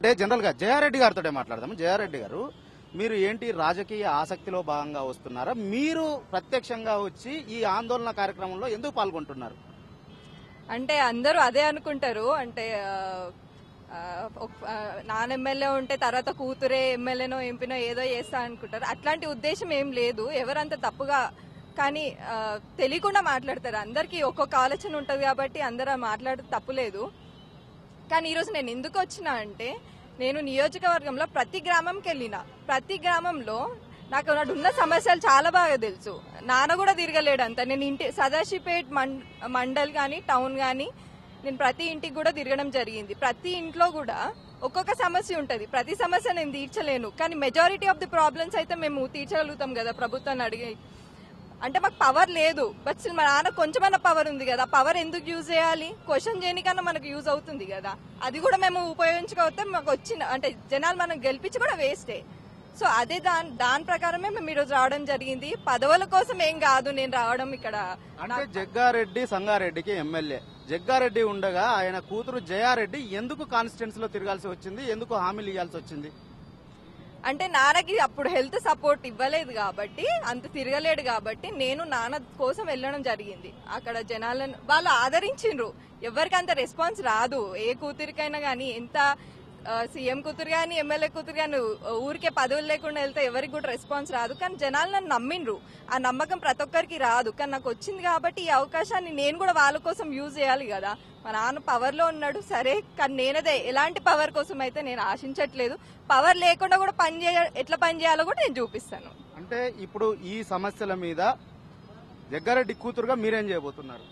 అంటే జనరల్ గా జయారెడ్డి గారితో మాట్లాడదాము జయారెడ్డి గారు మీరు ఏంటి రాజకీయ ఆసక్తిలో భాగంగా వస్తున్నారా మీరు ప్రత్యక్షంగా వచ్చి ఈ ఆందోళన కార్యక్రమంలో ఎందుకు పాల్గొంటున్నారు అంటే అందరూ అదే అనుకుంటారు అంటే ఆ, ఆ, ఒక- ఆ, నాన్న ఎమ్మెల్యే ఉంటే తర్వాత కూతురే ఎమ్మెల్యేనో ఎంపీనో ఏదో చేస్తా అనుకుంటారు అట్లాంటి ఉద్దేశం ఏం లేదు ఎవరంత తప్పుగా కానీ ఆ, తెలియకుండా మాట్లాడతారు అందరికీ ఒక్కొక్క ఆలోచన ఉంటుంది కాబట్టి అందరూ మాట్లాడితే తప్పులేదు కానీ ఈరోజు నేను ఎందుకు వచ్చినా అంటే నేను నియోజకవర్గంలో ప్రతి గ్రామంకి వెళ్ళిన ప్రతి గ్రామంలో నాకు నాడు ఉన్న సమస్యలు చాలా బాగా తెలుసు నాన్న కూడా తిరగలేడు అంత నేను ఇంటి సదాశివపేట్ మం- మండల్ కానీ టౌన్ కానీ నేను ప్రతి ఇంటికి కూడా తిరగడం జరిగింది ప్రతి ఇంట్లో కూడా ఒక్కొక్క సమస్య ఉంటది ప్రతి సమస్య నేను తీర్చలేను కానీ మెజారిటీ ఆఫ్ ది ప్రాబ్లమ్స్ అయితే మేము తీర్చగలుగుతాం కదా ప్రభుత్వాన్ని అడిగి అంటే మాకు పవర్ లేదు బట్ స్టిల్ మా నాన్న కొంచెమన్నా పవర్ ఉంది కదా పవర్ ఎందుకు యూజ్ చేయాలి క్వశ్చన్ చేయనికన్నా మనకు యూజ్ అవుతుంది కదా అది కూడా మేము ఉపయోగించుకోకపోతే మాకు వచ్చిన అంటే జనాలు మనం గెలిపించి కూడా వేస్టే సో అదే దాని దాని ప్రకారమే మేము ఈరోజు రావడం జరిగింది పదవుల కోసం ఏం కాదు నేను రావడం ఇక్కడ అంటే జగ్గారెడ్డి సంగారెడ్డికి ఎమ్మెల్యే జగ్గారెడ్డి ఉండగా ఆయన కూతురు జయారెడ్డి ఎందుకు కాన్స్టిట్యున్సీ లో తిరగాల్సి వచ్చింది ఎందుకు హామీలు ఇవ్వాల్సి వచ్చింది అంటే నాన్నకి అప్పుడు హెల్త్ సపోర్ట్ ఇవ్వలేదు కాబట్టి అంత తిరగలేడు కాబట్టి నేను నాన్న కోసం వెళ్ళడం జరిగింది అక్కడ జనాలను వాళ్ళు ఆదరించిండ్రు ఎవరికి అంత రెస్పాన్స్ రాదు ఏ కూతురికైనా కానీ ఎంత సీఎం కూతురు కానీ ఎమ్మెల్యే కూతురు కానీ ఊరికే పదవులు లేకుండా వెళ్తే ఎవరికి కూడా రెస్పాన్స్ రాదు కానీ జనాలు నన్ను నమ్మిండ్రు ఆ నమ్మకం ప్రతి ఒక్కరికి రాదు కానీ నాకు వచ్చింది కాబట్టి ఈ అవకాశాన్ని నేను కూడా వాళ్ళ కోసం యూజ్ చేయాలి కదా మా నాన్న పవర్ లో ఉన్నాడు సరే కానీ నేనదే ఎలాంటి పవర్ కోసం అయితే నేను ఆశించట్లేదు పవర్ లేకుండా కూడా పని చేయ ఎట్లా పని చేయాలో కూడా నేను చూపిస్తాను అంటే ఇప్పుడు ఈ సమస్యల మీద జగ్గారెడ్డి కూతురుగా మీరేం చేయబోతున్నారు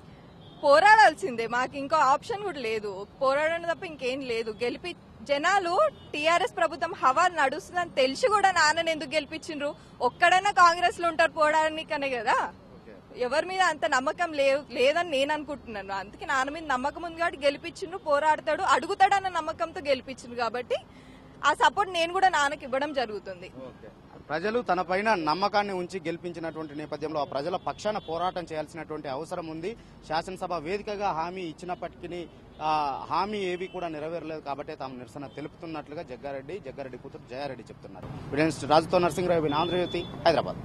పోరాడాల్సిందే మాకు ఇంకో ఆప్షన్ కూడా లేదు పోరాడడం తప్ప ఇంకేం లేదు గెలిపి జనాలు టీఆర్ఎస్ ప్రభుత్వం హవా నడుస్తుందని తెలిసి కూడా నాన్నని ఎందుకు గెలిపించిండ్రు ఒక్కడైనా కాంగ్రెస్ లో ఉంటారు పోరాడనికనే కదా ఎవరి మీద అంత నమ్మకం లేవు లేదని నేను అనుకుంటున్నాను అందుకే నాన్న మీద నమ్మకం ఉంది కాబట్టి గెలిపించిండ్రు పోరాడతాడు అడుగుతాడన్న నమ్మకంతో గెలిపించిండ్రు కాబట్టి ఆ సపోర్ట్ నేను కూడా నాన్నకి ఇవ్వడం జరుగుతుంది ప్రజలు తన పైన నమ్మకాన్ని ఉంచి గెలిపించినటువంటి నేపథ్యంలో ఆ ప్రజల పక్షాన పోరాటం చేయాల్సినటువంటి అవసరం ఉంది శాసనసభ వేదికగా హామీ ఇచ్చినప్పటికీ ఆ హామీ ఏవి కూడా నెరవేరలేదు కాబట్టి తాము నిరసన తెలుపుతున్నట్లుగా జగ్గారెడ్డి జగ్గారెడ్డి కూతురు జయారెడ్డి చెప్తున్నారు విడెన్స్ రాజుతో నరసింహరావు ఆంధ్రజ్యోతి హైదరాబాద్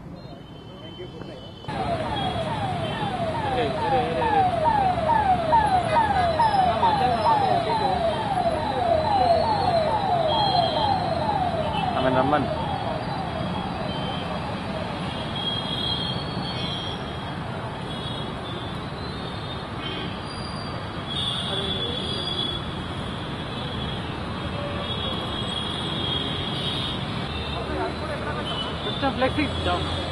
ఆమె రమ్మని ఫ్లెక్సీ